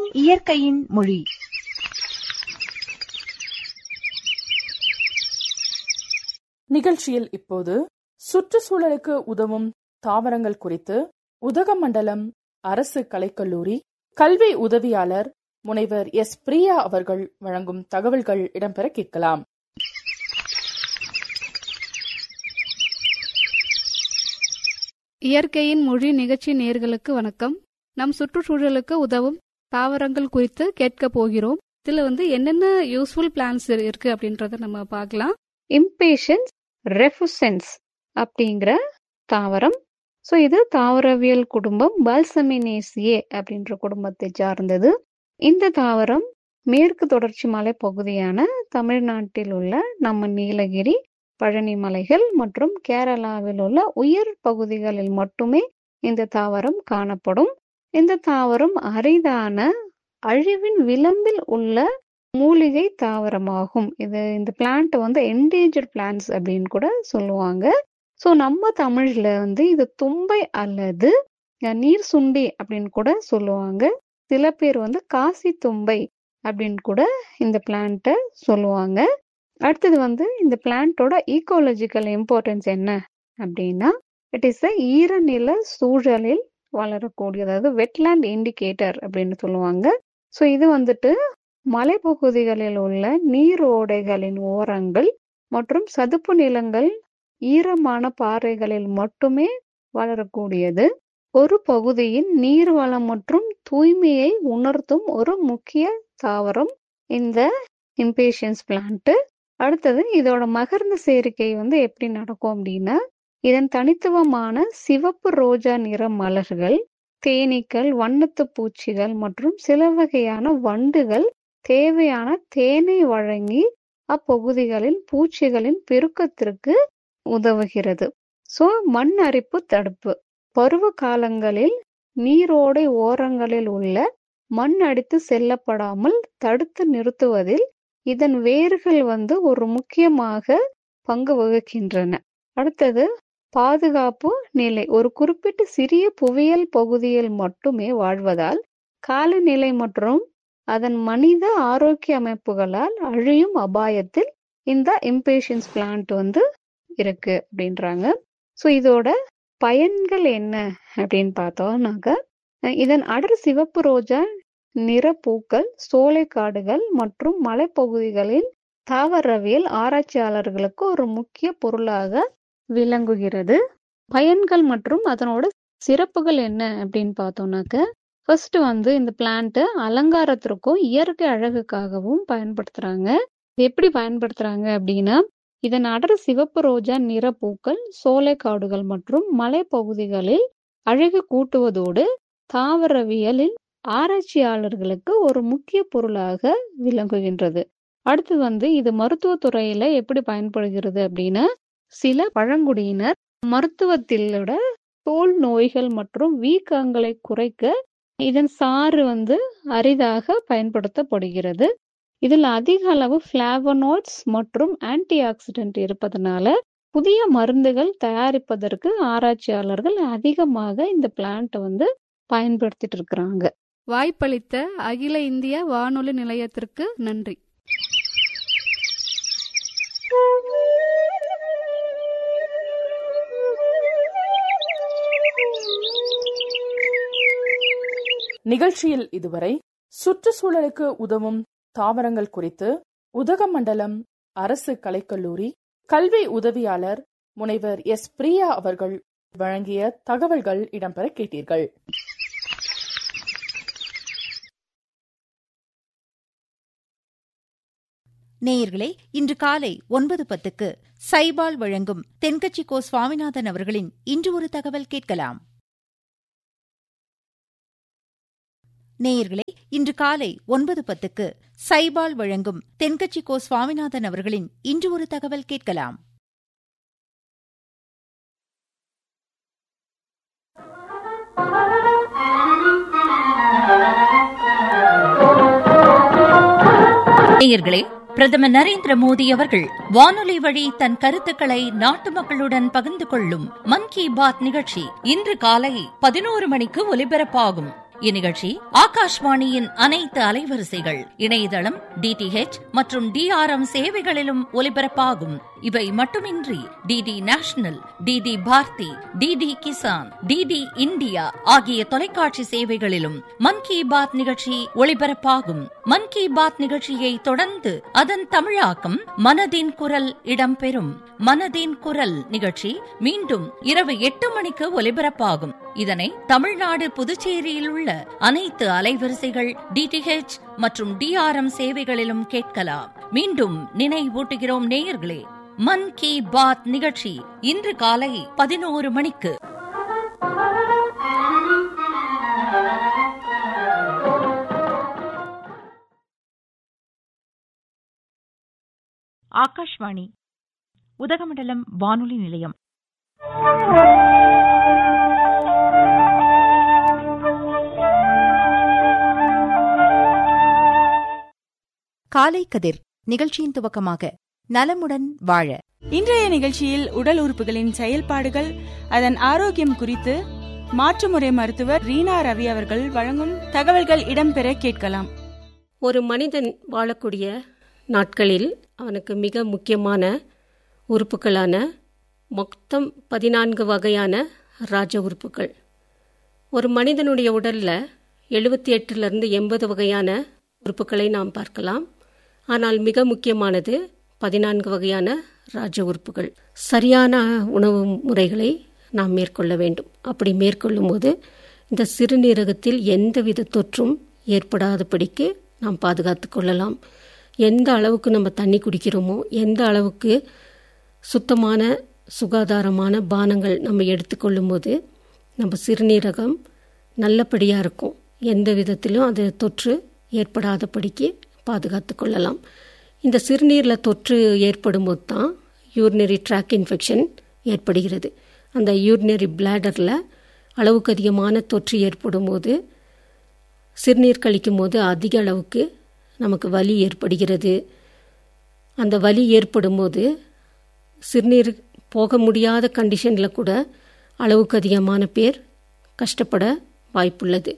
இயற்கையின் மொழி நிகழ்ச்சியில் இப்போது சுற்றுச்சூழலுக்கு உதவும் தாவரங்கள் குறித்து உதகமண்டலம் அரசு கலைக்கல்லூரி கல்வி உதவியாளர் முனைவர் எஸ் பிரியா அவர்கள் வழங்கும் தகவல்கள் இடம்பெற கேட்கலாம் இயற்கையின் மொழி நிகழ்ச்சி நேர்களுக்கு வணக்கம் நம் சுற்றுச்சூழலுக்கு உதவும் தாவரங்கள் குறித்து கேட்க போகிறோம் இதுல வந்து என்னென்ன யூஸ்ஃபுல் பிளான்ஸ் இருக்கு அப்படின்றத நம்ம பார்க்கலாம் இம்பேஷன்ஸ் ரெஃபுசென்ஸ் அப்படிங்கிற தாவரம் ஸோ இது தாவரவியல் குடும்பம் பால்சமினேசியே அப்படின்ற குடும்பத்தை சார்ந்தது இந்த தாவரம் மேற்கு தொடர்ச்சி மலை பகுதியான தமிழ்நாட்டில் உள்ள நம்ம நீலகிரி பழனி மலைகள் மற்றும் கேரளாவில் உள்ள உயர் பகுதிகளில் மட்டுமே இந்த தாவரம் காணப்படும் இந்த தாவரம் அரிதான அழிவின் விளிம்பில் உள்ள மூலிகை தாவரமாகும் இது இந்த பிளான்ட் வந்து என்டேஞ்சர் பிளான்ஸ் அப்படின்னு கூட சொல்லுவாங்க ஸோ நம்ம தமிழ்ல வந்து இது தும்பை அல்லது நீர் சுண்டி அப்படின்னு கூட சொல்லுவாங்க சில பேர் வந்து காசி தும்பை அப்படின்னு கூட இந்த பிளான்ட்டை சொல்லுவாங்க அடுத்தது வந்து இந்த பிளான்ட்டோட ஈக்கோலஜிக்கல் இம்பார்ட்டன்ஸ் என்ன அப்படின்னா இட் இஸ் அ ஈரநில சூழலில் வளரக்கூடிய அதாவது வெட்லேண்ட் இண்டிகேட்டர் அப்படின்னு சொல்லுவாங்க ஸோ இது வந்துட்டு மலைப்பகுதிகளில் உள்ள நீரோடைகளின் ஓரங்கள் மற்றும் சதுப்பு நிலங்கள் ஈரமான பாறைகளில் மட்டுமே வளரக்கூடியது ஒரு பகுதியின் நீர்வளம் மற்றும் தூய்மையை உணர்த்தும் ஒரு முக்கிய தாவரம் இந்த இம்பேஷன்ஸ் பிளான்ட் அடுத்தது இதோட மகர்ந்த சேர்க்கை வந்து எப்படி நடக்கும் அப்படின்னா இதன் தனித்துவமான சிவப்பு ரோஜா நிற மலர்கள் தேனீக்கள் வண்ணத்து பூச்சிகள் மற்றும் சில வகையான வண்டுகள் தேவையான தேனை வழங்கி அப்பகுதிகளில் பூச்சிகளின் பெருக்கத்திற்கு உதவுகிறது ஸோ மண் அரிப்பு தடுப்பு பருவ காலங்களில் நீரோடை ஓரங்களில் உள்ள மண் அடித்து செல்லப்படாமல் தடுத்து நிறுத்துவதில் இதன் வேர்கள் வந்து ஒரு முக்கியமாக பங்கு வகிக்கின்றன அடுத்தது பாதுகாப்பு நிலை ஒரு குறிப்பிட்ட சிறிய புவியியல் பகுதியில் மட்டுமே வாழ்வதால் காலநிலை மற்றும் அதன் மனித ஆரோக்கிய அமைப்புகளால் அழியும் அபாயத்தில் இந்த இம்பேஷன்ஸ் பிளான்ட் வந்து இருக்கு அப்படின்றாங்க ஸோ இதோட பயன்கள் என்ன அப்படின்னு பார்த்தோம்னாக்க இதன் அடர் சிவப்பு ரோஜா நிற பூக்கள் சோலைக்காடுகள் மற்றும் மலைப்பகுதிகளில் தாவரவியல் ஆராய்ச்சியாளர்களுக்கு ஒரு முக்கிய பொருளாக விளங்குகிறது பயன்கள் மற்றும் அதனோட சிறப்புகள் என்ன அப்படின்னு பார்த்தோம்னாக்க ஃபர்ஸ்ட் வந்து இந்த பிளான்ட் அலங்காரத்திற்கும் இயற்கை அழகுக்காகவும் பயன்படுத்துறாங்க எப்படி பயன்படுத்துறாங்க அப்படின்னா இதன் அடர் சிவப்பு ரோஜா நிற பூக்கள் சோலைக்காடுகள் மற்றும் மலைப்பகுதிகளில் அழகு கூட்டுவதோடு தாவரவியலில் ஆராய்ச்சியாளர்களுக்கு ஒரு முக்கிய பொருளாக விளங்குகின்றது அடுத்து வந்து இது மருத்துவத்துறையில எப்படி பயன்படுகிறது அப்படின்னா சில பழங்குடியினர் மருத்துவத்திலோட தோல் நோய்கள் மற்றும் வீக்கங்களை குறைக்க இதன் சாறு வந்து அரிதாக பயன்படுத்தப்படுகிறது இதில் அதிக அளவு பிளாவனாய்ட்ஸ் மற்றும் ஆன்டி ஆக்சிடென்ட் இருப்பதனால புதிய மருந்துகள் தயாரிப்பதற்கு ஆராய்ச்சியாளர்கள் அதிகமாக இந்த பிளான்ட் வந்து பயன்படுத்திட்டு இருக்கிறாங்க வாய்ப்பளித்த அகில இந்திய வானொலி நிலையத்திற்கு நன்றி நிகழ்ச்சியில் இதுவரை சுற்றுச்சூழலுக்கு உதவும் தாவரங்கள் குறித்து உதகமண்டலம் அரசு கலைக்கல்லூரி கல்வி உதவியாளர் முனைவர் எஸ் பிரியா அவர்கள் வழங்கிய தகவல்கள் இடம்பெற கேட்டீர்கள் நேயர்களே இன்று காலை ஒன்பது பத்துக்கு சைபால் வழங்கும் தென்கட்சி கோ சுவாமிநாதன் அவர்களின் இன்று ஒரு தகவல் கேட்கலாம் நேயர்களே இன்று காலை ஒன்பது பத்துக்கு சைபால் வழங்கும் தென்கட்சி கோ சுவாமிநாதன் அவர்களின் இன்று ஒரு தகவல் கேட்கலாம் நேயர்களே பிரதமர் நரேந்திர மோடி அவர்கள் வானொலி வழி தன் கருத்துக்களை நாட்டு மக்களுடன் பகிர்ந்து கொள்ளும் மன் கி பாத் நிகழ்ச்சி இன்று காலை பதினோரு மணிக்கு ஒலிபரப்பாகும் இந்நிகழ்ச்சி ஆகாஷ்வாணியின் அனைத்து அலைவரிசைகள் இணையதளம் டிடிஹெச் மற்றும் டிஆர்எம் சேவைகளிலும் ஒலிபரப்பாகும் இவை மட்டுமின்றி DD national DD Bharati DD Kisan DD India ஆகிய தொலைக்காட்சி சேவைகளிலும் மன் கி பாத் நிகழ்ச்சி ஒளிபரப்பாகும் மன் கி பாத் நிகழ்ச்சியை தொடர்ந்து அதன் தமிழாக்கம் மனதின் குரல் இடம்பெறும் மனதின் குரல் நிகழ்ச்சி மீண்டும் இரவு எட்டு மணிக்கு ஒலிபரப்பாகும் இதனை தமிழ்நாடு புதுச்சேரியில் உள்ள அனைத்து அலைவரிசைகள் டிடிஹெச் மற்றும் டிஆர்எம் சேவைகளிலும் கேட்கலாம் மீண்டும் நினைவூட்டுகிறோம் நேயர்களே மன் கி பாத் நிகழ்ச்சி இன்று காலை பதினோரு மணிக்கு ஆகாஷ்வாணி உதகமண்டலம் வானொலி நிலையம் காலை கதிர் நிகழ்ச்சியின் துவக்கமாக நலமுடன் வாழ இன்றைய நிகழ்ச்சியில் உடல் உறுப்புகளின் செயல்பாடுகள் அதன் ஆரோக்கியம் குறித்து மாற்றுமுறை மருத்துவர் ரீனா ரவி அவர்கள் வழங்கும் தகவல்கள் இடம்பெற கேட்கலாம் ஒரு மனிதன் வாழக்கூடிய நாட்களில் அவனுக்கு மிக முக்கியமான உறுப்புகளான மொத்தம் பதினான்கு வகையான ராஜ உறுப்புகள் ஒரு மனிதனுடைய உடலில் எழுபத்தி எட்டுலேருந்து எண்பது வகையான உறுப்புகளை நாம் பார்க்கலாம் ஆனால் மிக முக்கியமானது பதினான்கு வகையான ராஜ உறுப்புகள் சரியான உணவு முறைகளை நாம் மேற்கொள்ள வேண்டும் அப்படி மேற்கொள்ளும் போது இந்த சிறுநீரகத்தில் எந்தவித தொற்றும் ஏற்படாதபடிக்கு நாம் பாதுகாத்து கொள்ளலாம் எந்த அளவுக்கு நம்ம தண்ணி குடிக்கிறோமோ எந்த அளவுக்கு சுத்தமான சுகாதாரமான பானங்கள் நம்ம எடுத்துக்கொள்ளும் போது நம்ம சிறுநீரகம் நல்லபடியாக இருக்கும் எந்த விதத்திலும் அது தொற்று ஏற்படாதபடிக்கு பாதுகாத்து கொள்ளலாம் இந்த சிறுநீரில் தொற்று ஏற்படும் போது தான் யூரினரி ட்ராக் இன்ஃபெக்ஷன் ஏற்படுகிறது அந்த யூரினரி பிளாடரில் அளவுக்கு அதிகமான தொற்று ஏற்படும் போது சிறுநீர் கழிக்கும் போது அதிக அளவுக்கு நமக்கு வலி ஏற்படுகிறது அந்த வலி ஏற்படும் போது சிறுநீர் போக முடியாத கண்டிஷனில் கூட அளவுக்கு அதிகமான பேர் கஷ்டப்பட வாய்ப்புள்ளது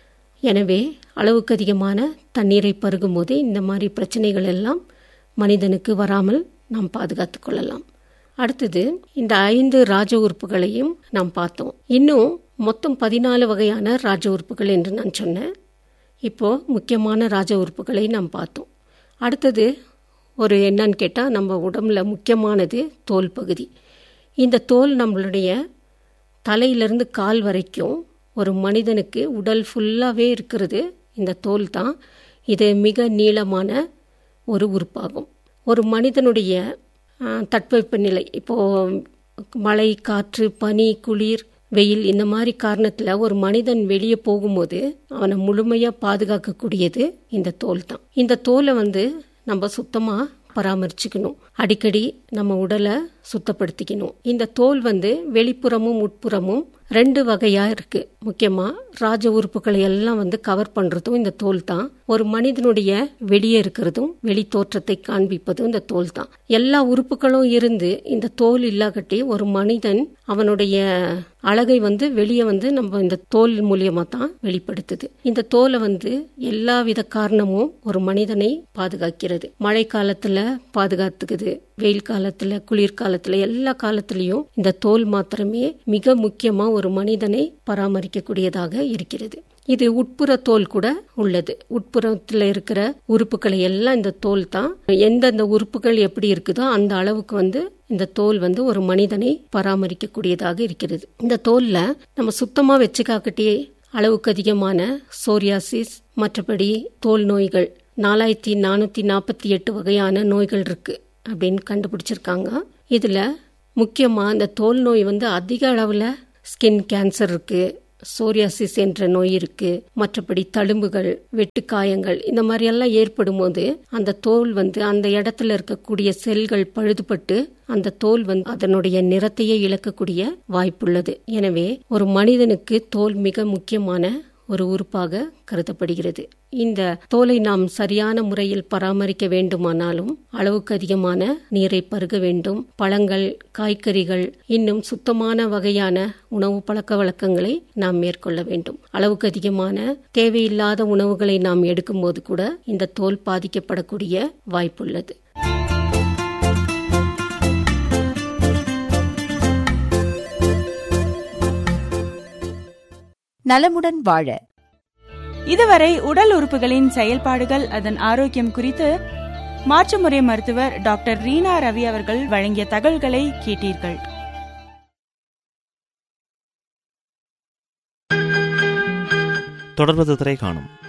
எனவே அளவுக்கு அதிகமான தண்ணீரை பருகும்போது இந்த மாதிரி பிரச்சனைகள் எல்லாம் மனிதனுக்கு வராமல் நாம் பாதுகாத்து கொள்ளலாம் அடுத்தது இந்த ஐந்து ராஜ உறுப்புகளையும் நாம் பார்த்தோம் இன்னும் மொத்தம் பதினாலு வகையான ராஜ உறுப்புகள் என்று நான் சொன்னேன் இப்போ முக்கியமான ராஜ உறுப்புகளை நாம் பார்த்தோம் அடுத்தது ஒரு என்னன்னு கேட்டால் நம்ம உடம்புல முக்கியமானது தோல் பகுதி இந்த தோல் நம்மளுடைய தலையிலிருந்து கால் வரைக்கும் ஒரு மனிதனுக்கு உடல் ஃபுல்லாகவே இருக்கிறது இந்த தோல் தான் இது மிக நீளமான ஒரு உறுப்பாகும் ஒரு மனிதனுடைய தட்பவெப்பநிலை இப்போது மழை காற்று பனி குளிர் வெயில் இந்த மாதிரி காரணத்தில் ஒரு மனிதன் வெளியே போகும்போது அவனை முழுமையாக பாதுகாக்கக்கூடியது இந்த தோல் தான் இந்த தோலை வந்து நம்ம சுத்தமாக பராமரிச்சுக்கணும் அடிக்கடி நம்ம உடலை சுத்தப்படுத்திக்கணும் இந்த தோல் வந்து வெளிப்புறமும் உட்புறமும் ரெண்டு வகையா இருக்கு முக்கியமா ராஜ உறுப்புகளை எல்லாம் வந்து கவர் பண்றதும் இந்த தோல் தான் ஒரு மனிதனுடைய வெளியே இருக்கிறதும் வெளி தோற்றத்தை காண்பிப்பதும் இந்த தோல் தான் எல்லா உறுப்புகளும் இருந்து இந்த தோல் இல்லாகட்டி ஒரு மனிதன் அவனுடைய அழகை வந்து வெளியே வந்து நம்ம இந்த தோல் மூலியமா தான் வெளிப்படுத்துது இந்த தோலை வந்து எல்லா வித காரணமும் ஒரு மனிதனை பாதுகாக்கிறது மழை காலத்துல பாதுகாத்துக்குது வெயில் காலத்துல குளிர்காலத்துல எல்லா காலத்திலையும் இந்த தோல் மாத்திரமே மிக முக்கியமா ஒரு மனிதனை பராமரிக்கக்கூடியதாக இருக்கிறது இது உட்புற தோல் கூட உள்ளது உட்புறத்தில் இருக்கிற உறுப்புகளை எல்லாம் இந்த தோல் தான் எந்தெந்த உறுப்புகள் எப்படி இருக்குதோ அந்த அளவுக்கு வந்து இந்த தோல் வந்து ஒரு மனிதனை பராமரிக்கக்கூடியதாக இருக்கிறது இந்த தோல்ல நம்ம சுத்தமா வச்சுக்காக்கட்டே அளவுக்கு அதிகமான சோரியாசிஸ் மற்றபடி தோல் நோய்கள் நாலாயிரத்தி நானூத்தி நாற்பத்தி எட்டு வகையான நோய்கள் இருக்கு அப்படின்னு கண்டுபிடிச்சிருக்காங்க இதுல முக்கியமா இந்த தோல் நோய் வந்து அதிக அளவுல ஸ்கின் கேன்சர் இருக்கு சோரியாசிஸ் என்ற நோய் இருக்கு மற்றபடி தழும்புகள் வெட்டுக்காயங்கள் இந்த மாதிரி எல்லாம் ஏற்படும் போது அந்த தோல் வந்து அந்த இடத்துல இருக்கக்கூடிய செல்கள் பழுதுபட்டு அந்த தோல் வந்து அதனுடைய நிறத்தையே இழக்கக்கூடிய வாய்ப்புள்ளது எனவே ஒரு மனிதனுக்கு தோல் மிக முக்கியமான ஒரு உறுப்பாக கருதப்படுகிறது இந்த தோலை நாம் சரியான முறையில் பராமரிக்க வேண்டுமானாலும் அளவுக்கு அதிகமான நீரை பருக வேண்டும் பழங்கள் காய்கறிகள் இன்னும் சுத்தமான வகையான உணவு பழக்க வழக்கங்களை நாம் மேற்கொள்ள வேண்டும் அளவுக்கு அதிகமான தேவையில்லாத உணவுகளை நாம் எடுக்கும்போது கூட இந்த தோல் பாதிக்கப்படக்கூடிய வாய்ப்புள்ளது நலமுடன் வாழ இதுவரை உடல் உறுப்புகளின் செயல்பாடுகள் அதன் ஆரோக்கியம் குறித்து மாற்றுமுறை மருத்துவர் டாக்டர் ரீனா ரவி அவர்கள் வழங்கிய தகவல்களை கேட்டீர்கள் தொடர்வது திரை காணும்